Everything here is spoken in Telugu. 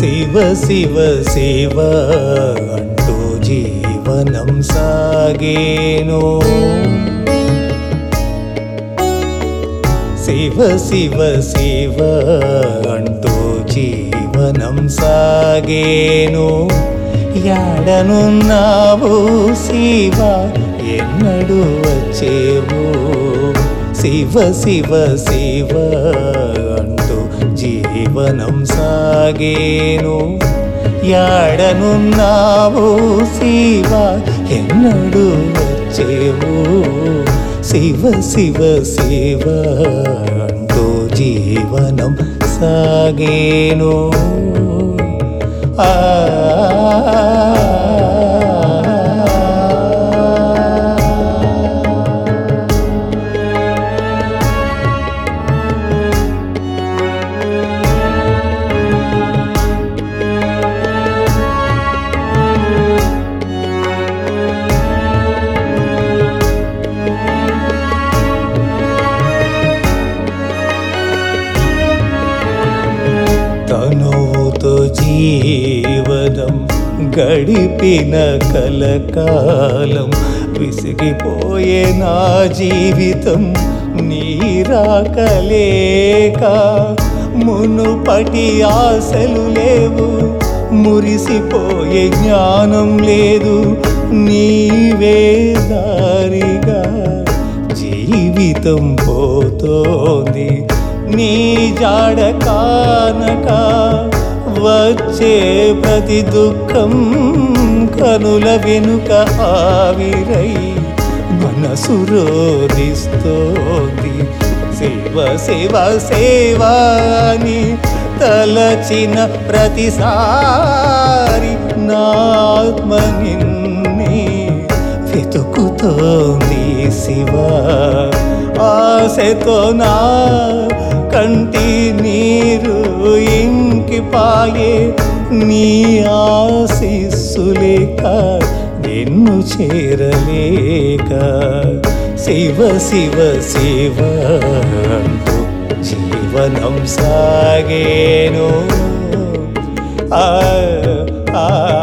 శివ శివ శివ అంటూ జీవనం సాగేను శివ శివ శివ అంటూ జీవనం సాగేను యాడనున్నావు శివ ఎన్నడు వచ్చేవు శివ శివ శివ అంటూ జీవనం సాగేను యాడనున్నావు శివ ఎన్నడు వచ్చేవు శివ శివ శివ అంటూ జీవనం సాగేను ఆ తనువుతో జీవనం గడిపిన కలకాలం విసిగిపోయే నా జీవితం నీరాకలేక మునుపటి ఆశలు లేవు మురిసిపోయే జ్ఞానం లేదు నీవే దారిగా జీవితం పోతోంది నీ జాడ కానక వచ్చే ప్రతి దుఃఖం కనుల వెనుక ఆవిరై మనసు రోధిస్తోంది సేవ సేవ సేవాని తలచిన ప్రతిసారి నా ఆత్మ నిన్నే వెతుకుతోంది శివ ఆశతో నా కంటి నీరు ఇంకిపాయే నీ ఆశీస్సులేక నిన్ను చేరలేక శివ శివ శివ అంటూ జీవనం సాగేను ఆ ఆ